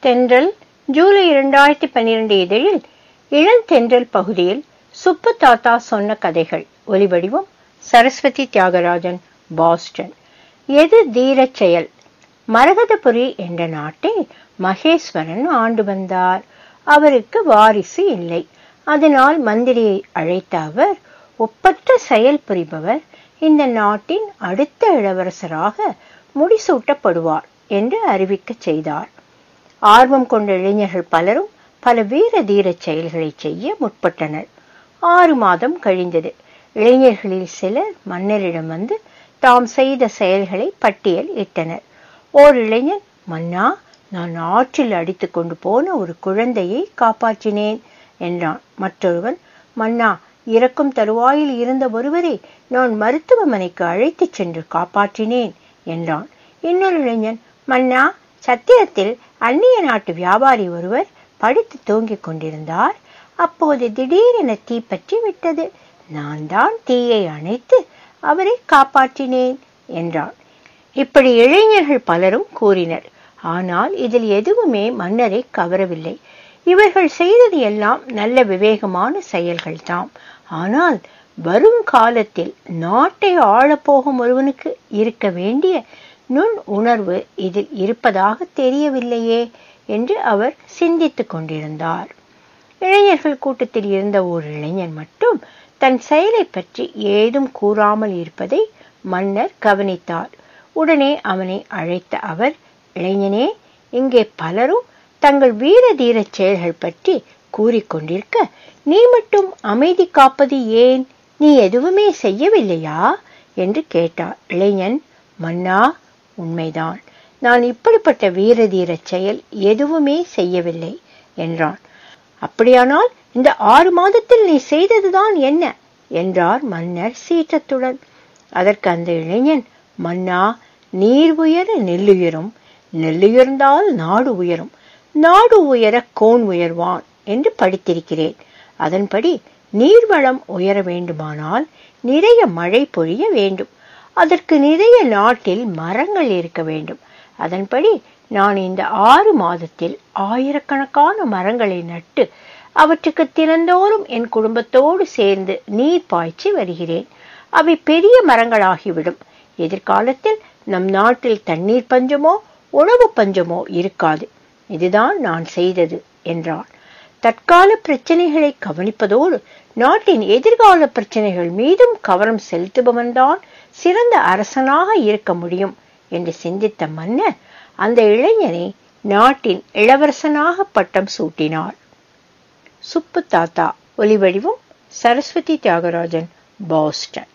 தென்றல் ஜூலை இரண்டாயிரத்தி பன்னிரண்டு இதழில் இளந்தென்றல் பகுதியில் சுப்பு தாத்தா சொன்ன கதைகள் ஒலிவடிவம் சரஸ்வதி தியாகராஜன் பாஸ்டன் எது தீரச் செயல் மரகதபுரி என்ற நாட்டை மகேஸ்வரன் ஆண்டு வந்தார் அவருக்கு வாரிசு இல்லை அதனால் மந்திரியை அழைத்த அவர் ஒப்பற்ற செயல் புரிபவர் இந்த நாட்டின் அடுத்த இளவரசராக முடிசூட்டப்படுவார் என்று அறிவிக்கச் செய்தார் ஆர்வம் கொண்ட இளைஞர்கள் பலரும் பல வீர தீரச் செயல்களை செய்ய முற்பட்டனர் ஆறு மாதம் கழிந்தது இளைஞர்களில் சிலர் மன்னரிடம் வந்து தாம் செய்த செயல்களை பட்டியல் இட்டனர் ஓர் இளைஞன் மன்னா நான் ஆற்றில் அடித்து கொண்டு போன ஒரு குழந்தையை காப்பாற்றினேன் என்றான் மற்றொருவன் மன்னா இறக்கும் தருவாயில் இருந்த ஒருவரை நான் மருத்துவமனைக்கு அழைத்துச் சென்று காப்பாற்றினேன் என்றான் இன்னொரு இளைஞன் மன்னா சத்திரத்தில் அந்நிய நாட்டு வியாபாரி ஒருவர் படுத்து தூங்கிக் கொண்டிருந்தார் அப்போது திடீரென தீப்பற்றி விட்டது நான் தான் தீயை அணைத்து அவரை காப்பாற்றினேன் என்றான் இப்படி இளைஞர்கள் பலரும் கூறினர் ஆனால் இதில் எதுவுமே மன்னரை கவரவில்லை இவர்கள் செய்தது எல்லாம் நல்ல விவேகமான செயல்கள்தாம் ஆனால் வரும் காலத்தில் நாட்டை ஆளப்போகும் ஒருவனுக்கு இருக்க வேண்டிய நுண் உணர்வு இதில் இருப்பதாக தெரியவில்லையே என்று அவர் சிந்தித்துக் கொண்டிருந்தார் இளைஞர்கள் கூட்டத்தில் இருந்த ஒரு இளைஞன் மட்டும் தன் செயலை பற்றி ஏதும் கூறாமல் இருப்பதை மன்னர் கவனித்தார் உடனே அவனை அழைத்த அவர் இளைஞனே இங்கே பலரும் தங்கள் வீர தீரச் செயல்கள் பற்றி கூறிக்கொண்டிருக்க நீ மட்டும் அமைதி காப்பது ஏன் நீ எதுவுமே செய்யவில்லையா என்று கேட்டார் இளைஞன் மன்னா உண்மைதான் நான் இப்படிப்பட்ட வீர தீரச் செயல் எதுவுமே செய்யவில்லை என்றான் அப்படியானால் இந்த ஆறு மாதத்தில் நீ செய்ததுதான் என்ன என்றார் மன்னர் சீற்றத்துடன் அதற்கு அந்த இளைஞன் மன்னா நீர் உயர நெல்லுயரும் நெல்லுயர்ந்தால் நாடு உயரும் நாடு உயர கோன் உயர்வான் என்று படித்திருக்கிறேன் அதன்படி நீர்வளம் உயர வேண்டுமானால் நிறைய மழை பொழிய வேண்டும் அதற்கு நிறைய நாட்டில் மரங்கள் இருக்க வேண்டும் அதன்படி நான் இந்த ஆறு மாதத்தில் ஆயிரக்கணக்கான மரங்களை நட்டு அவற்றுக்கு தினந்தோறும் என் குடும்பத்தோடு சேர்ந்து நீர் பாய்ச்சி வருகிறேன் அவை பெரிய மரங்களாகிவிடும் எதிர்காலத்தில் நம் நாட்டில் தண்ணீர் பஞ்சமோ உணவு பஞ்சமோ இருக்காது இதுதான் நான் செய்தது என்றான் தற்கால பிரச்சனைகளை கவனிப்பதோடு நாட்டின் எதிர்கால பிரச்சனைகள் மீதும் கவனம் செலுத்துபவன்தான் சிறந்த அரசனாக இருக்க முடியும் என்று சிந்தித்த மன்னர் அந்த இளைஞனை நாட்டின் இளவரசனாக பட்டம் சூட்டினார் சுப்பு தாத்தா ஒலிவடிவம் சரஸ்வதி தியாகராஜன் பாஸ்டன்